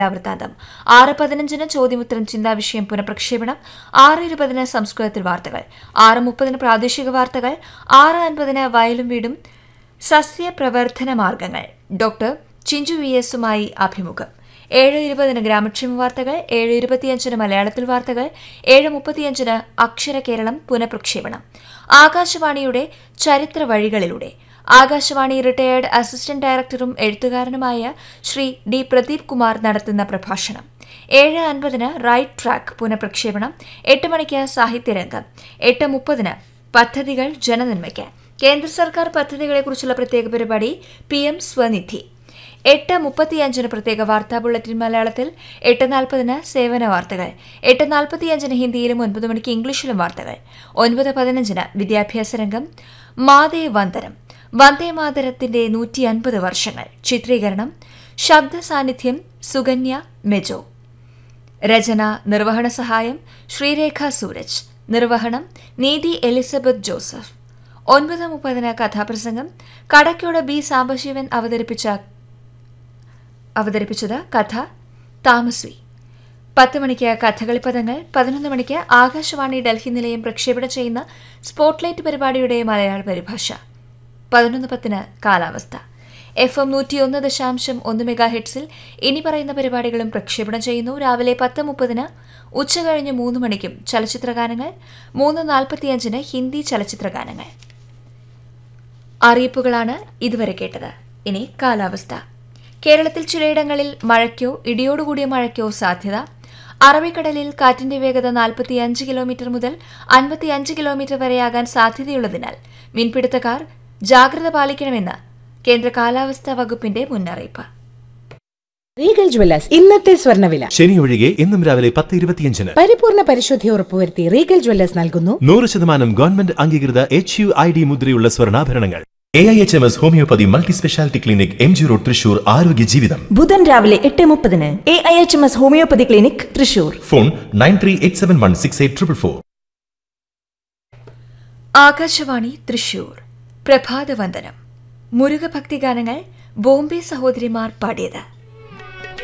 വൃത്താന്തം ആറ് പതിനഞ്ചിന് ചോദ്യമുത്തരം ചിന്താവിഷയം പുനഃപ്രക്ഷേപണം ആറ് ഇരുപതിന് സംസ്കൃതത്തിൽ വാർത്തകൾ ആറ് മുപ്പതിന് പ്രാദേശിക വാർത്തകൾ ആറ് അൻപതിന് വയലും വീടും സസ്യപ്രവർത്തന മാർഗങ്ങൾ ഡോക്ടർ ചിഞ്ചു വി എസുമായി അഭിമുഖം ഏഴ് ഇരുപതിന് ഗ്രാമക്ഷേമ വാർത്തകൾ ഏഴ് ഇരുപത്തിയഞ്ചിന് മലയാളത്തിൽ വാർത്തകൾ ഏഴ് മുപ്പത്തിയഞ്ചിന് അക്ഷര കേരളം പുനഃപ്രക്ഷേപണം ആകാശവാണിയുടെ ചരിത്ര വഴികളിലൂടെ ആകാശവാണി റിട്ടയേർഡ് അസിസ്റ്റന്റ് ഡയറക്ടറും എഴുത്തുകാരനുമായ ശ്രീ ഡി പ്രദീപ് കുമാർ നടത്തുന്ന പ്രഭാഷണം ഏഴ് അൻപതിന് റൈറ്റ് ട്രാക്ക് പുനഃപ്രക്ഷേപണം എട്ട് മണിക്ക് സാഹിത്യരംഗം എട്ട് മുപ്പതിന് പദ്ധതികൾ ജനനന്മയ്ക്ക് കേന്ദ്ര സർക്കാർ പദ്ധതികളെക്കുറിച്ചുള്ള പ്രത്യേക പരിപാടി പി എം സ്വനിധി എട്ട് മുപ്പത്തിയഞ്ചിന് പ്രത്യേക വാർത്താ ബുള്ളറ്റിൻ മലയാളത്തിൽ എട്ട് നാൽപ്പതിന് സേവന വാർത്തകൾ എട്ട് നാൽപ്പത്തിയഞ്ചിന് ഹിന്ദിയിലും ഒൻപത് മണിക്ക് ഇംഗ്ലീഷിലും വാർത്തകൾ ഒൻപത് പതിനഞ്ചിന് വിദ്യാഭ്യാസ രംഗം മാതേ വന്ദനം വന്ദേ മാതരത്തിന്റെ നൂറ്റി അൻപത് വർഷങ്ങൾ ചിത്രീകരണം ശബ്ദ സാന്നിധ്യം സുകന്യ മെജോ രചന നിർവഹണ സഹായം ശ്രീരേഖ സൂരജ് നിർവഹണം നീതി എലിസബത്ത് ജോസഫ് ഒൻപത് മുപ്പതിന് കഥാപ്രസംഗം കടക്കോട് ബി സാംബശിവൻ അവതരിപ്പിച്ച അവതരിപ്പിച്ചത് കഥ താമസ്വി പത്ത് മണിക്ക് കഥകളിപ്പദങ്ങൾ പതിനൊന്ന് മണിക്ക് ആകാശവാണി ഡൽഹി നിലയം പ്രക്ഷേപണം ചെയ്യുന്ന സ്പോട്ട്ലൈറ്റ് പരിപാടിയുടെ മലയാള പരിഭാഷ പതിനൊന്ന് പത്തിന് കാലാവസ്ഥ എഫ് എം നൂറ്റിയൊന്ന് ദശാംശം ഒന്ന് മെഗാ ഹെഡ്സിൽ ഇനി പറയുന്ന പരിപാടികളും പ്രക്ഷേപണം ചെയ്യുന്നു രാവിലെ പത്ത് മുപ്പതിന് ഉച്ചകഴിഞ്ഞ് മൂന്ന് മണിക്കും ചലച്ചിത്രഗാനങ്ങൾ മൂന്ന് നാൽപ്പത്തിയഞ്ചിന് ഹിന്ദി ചലച്ചിത്രഗാനങ്ങൾ അറിയിപ്പുകളാണ് ഇതുവരെ കേട്ടത് ഇനി കാലാവസ്ഥ കേരളത്തിൽ ചിലയിടങ്ങളിൽ മഴയ്ക്കോ ഇടിയോടുകൂടിയ മഴയ്ക്കോ സാധ്യത അറബിക്കടലിൽ കാറ്റിന്റെ വേഗത നാൽപ്പത്തിയഞ്ച് കിലോമീറ്റർ മുതൽ അൻപത്തിയഞ്ച് കിലോമീറ്റർ വരെയാകാൻ സാധ്യതയുള്ളതിനാൽ മീൻപിടുത്തക്കാർ ജാഗ്രത പാലിക്കണമെന്ന് കേന്ദ്ര കാലാവസ്ഥാ വകുപ്പിന്റെ മുന്നറിയിപ്പ് റീഗൽ ജ്വല്ലേഴ്സ് ഇന്നത്തെ സ്വർണ്ണവില ശനി ഒഴികെ എന്നും രാവിലെ പത്ത് ഇരുപത്തിയഞ്ചിന് പരിപൂർണ പരിശുദ്ധി ഉറപ്പുവരുത്തി റീഗൽ ജ്വല്ലേഴ്സ് നൽകുന്നു നൂറ് ശതമാനം ഗവൺമെന്റ് അംഗീകൃത എച്ച് യു ഐ ഡി മുദ്രയുള്ള സ്വർണ്ണാഭരണങ്ങൾ A I H M S homeopathy multi speciality clinic M G road Thrissur ആരോഗ്യ ജീവിതം ബുധൻ രാവിലെ എട്ട് മുപ്പതിന് A I H M S homeopathy clinic Thrissur phone nine three eight seven one six eight triple four Akashvani Thrissur പ്രഭാതവന്ദനം മുരുക ഭക്തിഗാനങ്ങൾ ബോംബെ സഹോദരിമാർ പാടിയത്